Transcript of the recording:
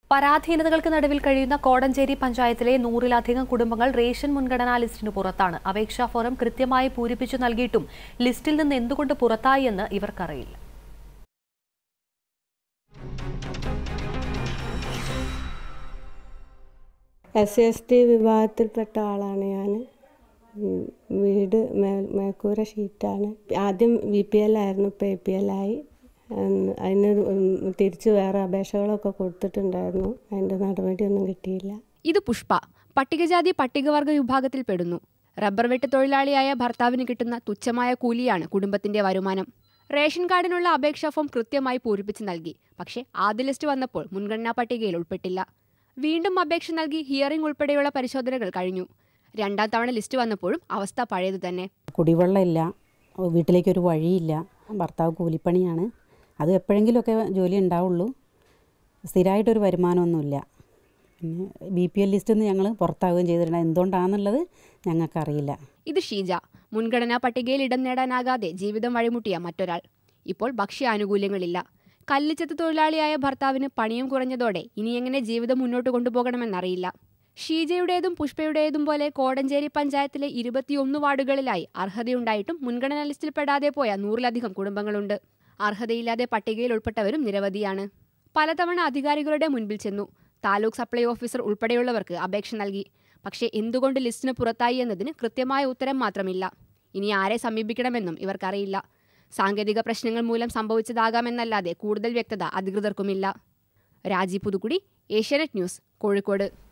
പരാധീനതകൾക്ക് നടുവിൽ കഴിയുന്ന കോടഞ്ചേരി പഞ്ചായത്തിലെ നൂറിലധികം കുടുംബങ്ങൾ റേഷൻ മുൻഗണനാ ലിസ്റ്റിന് പുറത്താണ് അപേക്ഷാ ഫോറം കൃത്യമായി പൂരിപ്പിച്ചു നൽകിയിട്ടും ലിസ്റ്റിൽ നിന്ന് എന്തുകൊണ്ട് പുറത്തായി എന്ന് ഇവർക്കറിയില്ല എസ് സി എസ് ടി വിഭാഗത്തിൽപ്പെട്ട ആളാണ് ഞാൻ ഉം, വീട് മേൽ മേൽക്കൂര ഷീറ്റാണ് ആദ്യം ബി പി എൽ ആയിരുന്നു ഇപ്പോൾ എ പി എൽ ആയി ഉം, അതിന് ഉം, തിരിച്ച് വേറെ അപേക്ഷകളൊക്കെ കൊടുത്തിട്ടുണ്ടായിരുന്നു അതിൻ്റെ നടപടിയൊന്നും കിട്ടിയില്ല ഇത് പുഷ്പ പട്ടികജാതി പട്ടികവർഗ വിഭാഗത്തിൽ പെടുന്നു റബ്ബർ വെട്ട് തൊഴിലാളിയായ ഭർത്താവിന് കിട്ടുന്ന തുച്ഛമായ കൂലിയാണ് കുടുംബത്തിന്റെ വരുമാനം റേഷൻ കാർഡിനുള്ള അപേക്ഷാ ഫോം കൃത്യമായി പൂരിപ്പിച്ച് നൽകി പക്ഷേ ആദ്യ ലിസ്റ്റ് വന്നപ്പോൾ മുൻഗണനാ പട്ടികയിൽ ഉൾപ്പെട്ടില്ല വീണ്ടും അപേക്ഷ നൽകി ഹിയറിംഗ് ഉൾപ്പെടെയുള്ള പരിശോധനകൾ കഴിഞ്ഞു രണ്ടാം തവണ ലിസ്റ്റ് വന്നപ്പോഴും അവസ്ഥ പഴയതു തന്നെ കുടിവെള്ളമില്ല വീട്ടിലേക്കൊരു വഴിയില്ല ഭർത്താവ് കൂലിപ്പണിയാണ് അത് എപ്പോഴെങ്കിലുമൊക്കെ ജോലി ഉണ്ടാവുള്ളൂ സ്ഥിരമായിട്ടൊരു വരുമാനമൊന്നുമില്ല പിന്നെ ബി പി എൽ ലിസ്റ്റിൽ നിന്ന് ഞങ്ങൾ പുറത്താവുകയും ചെയ്തിട്ടുണ്ട് എന്തുകൊണ്ടാണെന്നുള്ളത് ഞങ്ങൾക്കറിയില്ല ഇത് ഷീജ മുൻഗണനാ പട്ടികയിൽ ഇടം നേടാനാകാതെ ജീവിതം വഴിമുട്ടിയ മറ്റൊരാൾ ഇപ്പോൾ ഭക്ഷ്യ ആനുകൂല്യങ്ങളില്ല കല്ലിച്ചത്ത് തൊഴിലാളിയായ ഭർത്താവിന് പണിയും കുറഞ്ഞതോടെ ഇനി എങ്ങനെ ജീവിതം മുന്നോട്ട് കൊണ്ടുപോകണമെന്നറിയില്ല ഷീജയുടേതും പുഷ്പയുടേതും പോലെ കോടഞ്ചേരി പഞ്ചായത്തിലെ ഇരുപത്തിയൊന്ന് വാർഡുകളിലായി അർഹതയുണ്ടായിട്ടും മുൻഗണനാ ലിസ്റ്റിൽ പെടാതെ പോയ നൂറിലധികം കുടുംബങ്ങളുണ്ട് അർഹതയില്ലാതെ പട്ടികയിൽ ഉൾപ്പെട്ടവരും നിരവധിയാണ് പലതവണ അധികാരികളുടെ മുൻപിൽ ചെന്നു താലൂക്ക് സപ്ലൈ ഓഫീസർ ഉൾപ്പെടെയുള്ളവർക്ക് അപേക്ഷ നൽകി പക്ഷേ എന്തുകൊണ്ട് ലിസ്റ്റിന് പുറത്തായി എന്നതിന് കൃത്യമായ ഉത്തരം മാത്രമില്ല ഇനി ആരെ സമീപിക്കണമെന്നും ഇവർക്കറിയില്ല സാങ്കേതിക പ്രശ്നങ്ങൾ മൂലം സംഭവിച്ചതാകാമെന്നല്ലാതെ കൂടുതൽ വ്യക്തത അധികൃതർക്കുമില്ല രാജി പുതുക്കുടി ഏഷ്യാനെറ്റ് ന്യൂസ് കോഴിക്കോട്